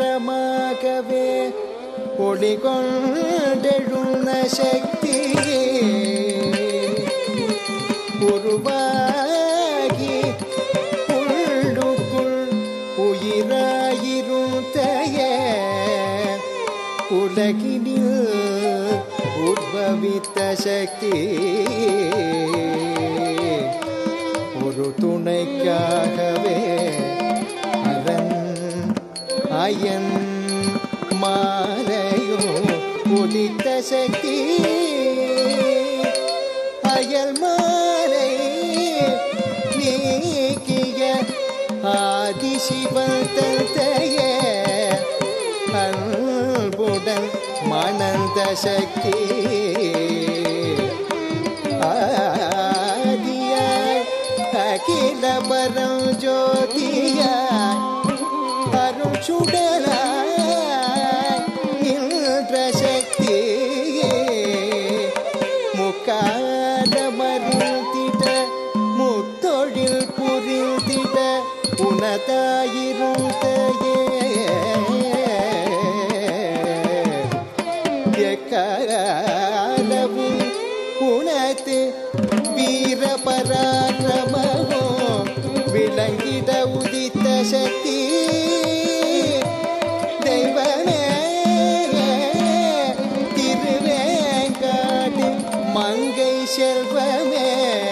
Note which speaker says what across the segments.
Speaker 1: ஓங்காரமாகவே ஒளிகொண்டெழுந்த சக்தியே உருவாகி உள்ளுக்குள் உயிராயிருந்தைய உலகினில் உத்பவித்த சக்தி ஒரு துணைக்காகவே அரண் அயன் மாலையும் உதித்த சக்தி அயல் மாலை நீக்கிய ஆதிசிவன் தந்தைய அன்புடன் மணந்த சக்தி ஆதியாய் அகில பரம் ஜோதியாய் அரும் சுடலாய் நின்ற சக்தியே முக்கால மருந்திட முத்தொழில் புரிந்திட உனதாயிருந்தையே எக்காலவும் உனது வீர பராக்கிரமமோ விளங்கிட உதித்த சக்தி தெய்வமே திருவேங்காடு மங்கை செல்வமே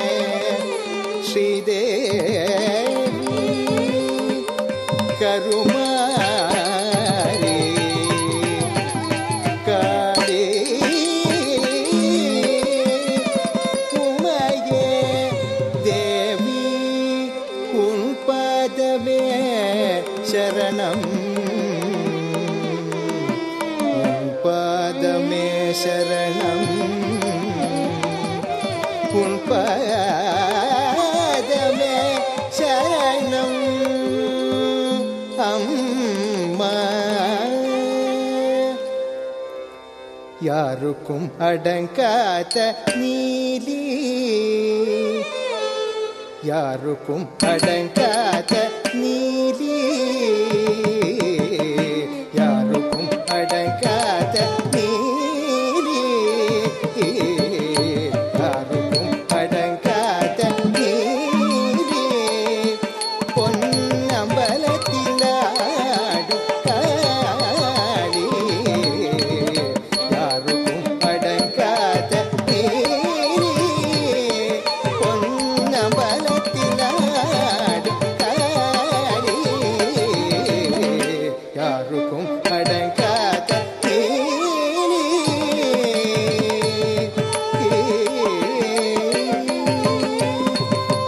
Speaker 1: ஸ்ரீதேவி கருமாரி காடே உமையே தேவி உன் பாதமே சரணம் உன் பாதமே சரணம் உன் பாதமே சரணம் அம்மா யாருக்கும் அடங்காத நீலி யாருக்கும் அடங்காத நீலி யாருக்கும் அடங்காத நீலி யாருக்கும் அடங்காத நீலி பொன்னம்பலத்தில் ஆடும் காளி யாருக்கும் அடங்காத நீலி பொன்னம்பலத்தில் ஆடும் காளி யாருக்கும் அடங்காத நீலி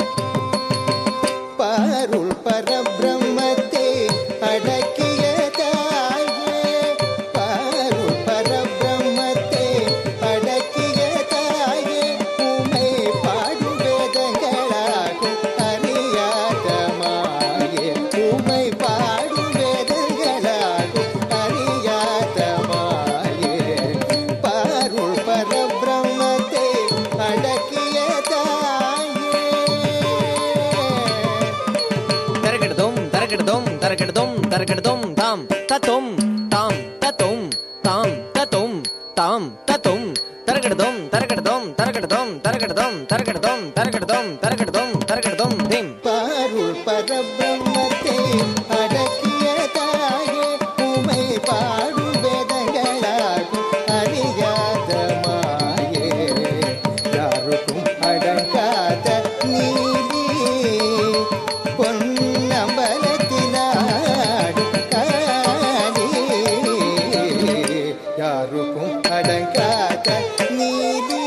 Speaker 1: பாருள் பரபிரம்மத்தை அடக்கிய தாயே பாருள் பரபிரம்மத்தை அடக்கிய தாயே உமை பாடும் வேதங்களாகும் அறியாத மாயே உமை பாடும் வேதங்களாகும் அறியாத மாயே பாருள் பரபிரம்மத்தை அடக்கிய தாயே
Speaker 2: தரகெடுதோம் தரகெடுதோம் தரகெடுதோம் தரகெடுதோம் தாம் தத்தோம் தாம் தத்தோம் தாம் தத்தோம் தாம் தத்தோம் தரகெடுதோம் தரகெடுதோம் தரகெடுதோம் தரகெடுதோம் தரகெடுதோம் தரகெடுதோம் தரகெடுதோம் தரகெடுதோம் தீம்
Speaker 1: பாருள் பரபிரம்மத்தை அடக்கிய தாயே உமை பாடும் வேதங்களாகும் அறியாத மாயே யாருக்கும் அடங்காத நீதி பொன்னம்பலத்தினாடும் காணி யாருக்கும் அடங்காத நீதி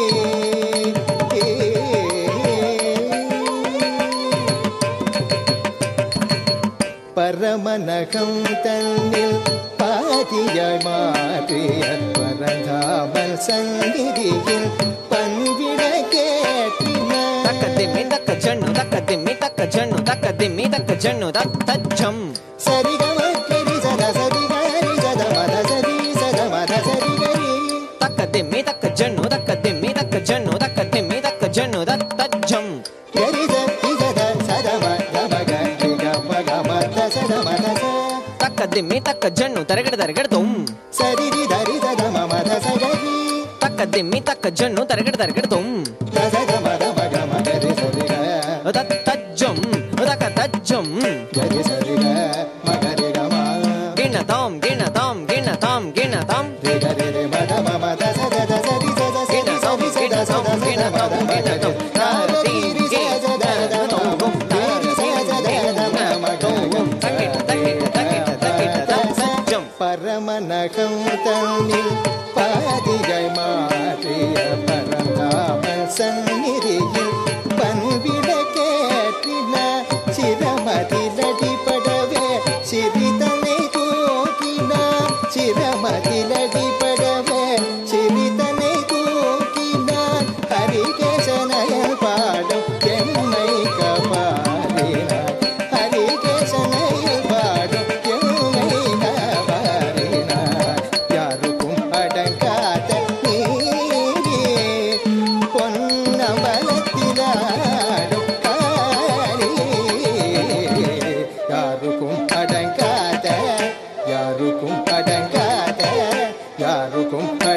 Speaker 1: பரமநகம் தன்னில் பாதியாய் மாற்றிய பரந்தாமல் சந்நிதியில் பண்பிட கேட்டின
Speaker 2: தக்க திம்மி தக்க ஜன்னு தக்க திம்மி தக்க ஜன்னு தக்க திம்மி தக்க ஜன்னு தத்தஜம்
Speaker 1: சரிகம கிரி சத சரிகரி சத மத சரி சத மத சரிகரி
Speaker 2: தக்க திம்மி தக்க ஜன்னு தக்க திம்மி தக்க ஜன்னு தக்க திம்மி தக்க ஜன்னு தத்தஜம்
Speaker 1: கரி சதி சத சத மத மக ரிக மக மத சத மத ச
Speaker 2: தக்க திம்மி திம்மி தக்க ஜன்னு தரகட தரகட தும்
Speaker 1: சரிரி தரி சத மம தசகரி
Speaker 2: தக்க திம்மி தக்க ஜன்னு தரகட தரகட தும்
Speaker 1: தசக மத மக மகரி சரிக
Speaker 2: தத் தஜ்ஜம் தக்க தஜ்ஜம்
Speaker 1: கரி சரிக மகரி கம
Speaker 2: கிண தாம் கிண தாம் கிண தாம் கிண தாம்
Speaker 1: ரி கரி ரி மத மம தசக தசரி சத சரி சரி சத சத சத மத மகரி தாரி சத சத மம தாரி சத சத மம ககம்
Speaker 2: தக்கிட்ட தக்கிட்ட தக்கிட்ட தக்கிட்ட தம் சஜ்ஜம்
Speaker 1: பரமநகம் தன்னில் பாதிகை மாற்றிய பரந்தாமல் சந்நிதியில் பண்பிட கேட்டின சிரமதிலடி படவே சிறிதனை தூக்கின சிரமதிலடி படவே சிறிதனை தூக்கினான் ஹரிகேசனய பாடும் என்னை கபாலினான் ஹரிகேசனய பாடும் என்னை கபாலினான் யாருக்கும் அடங்காத நீங்கி பொன்னம்பலத்திலாடும் காளி யாருக்கும் அடங்காத யாருக்கும் அடங்காத யாருக்கும்